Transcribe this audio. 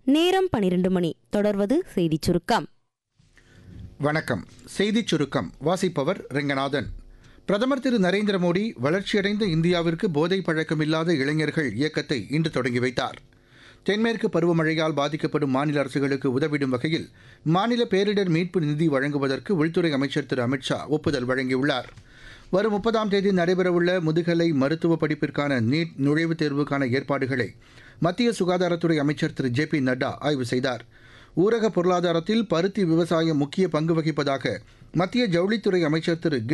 நேரம் பனிரெண்டு மணி தொடர்வது செய்திச் சுருக்கம் வணக்கம் செய்திச் சுருக்கம் வாசிப்பவர் ரெங்கநாதன் பிரதமர் திரு நரேந்திர மோடி வளர்ச்சியடைந்த இந்தியாவிற்கு போதை பழக்கமில்லாத இளைஞர்கள் இயக்கத்தை இன்று தொடங்கி வைத்தார் தென்மேற்கு பருவமழையால் பாதிக்கப்படும் மாநில அரசுகளுக்கு உதவிடும் வகையில் மாநில பேரிடர் மீட்பு நிதி வழங்குவதற்கு உள்துறை அமைச்சர் திரு அமித்ஷா ஒப்புதல் வழங்கியுள்ளார் வரும் முப்பதாம் தேதி நடைபெறவுள்ள முதுகலை மருத்துவ படிப்பிற்கான நீட் நுழைவுத் தேர்வுக்கான ஏற்பாடுகளை மத்திய சுகாதாரத்துறை அமைச்சர் திரு ஜே பி நட்டா ஆய்வு செய்தார் ஊரக பொருளாதாரத்தில் பருத்தி விவசாயம் முக்கிய பங்கு வகிப்பதாக மத்திய ஜவுளித்துறை அமைச்சர் திரு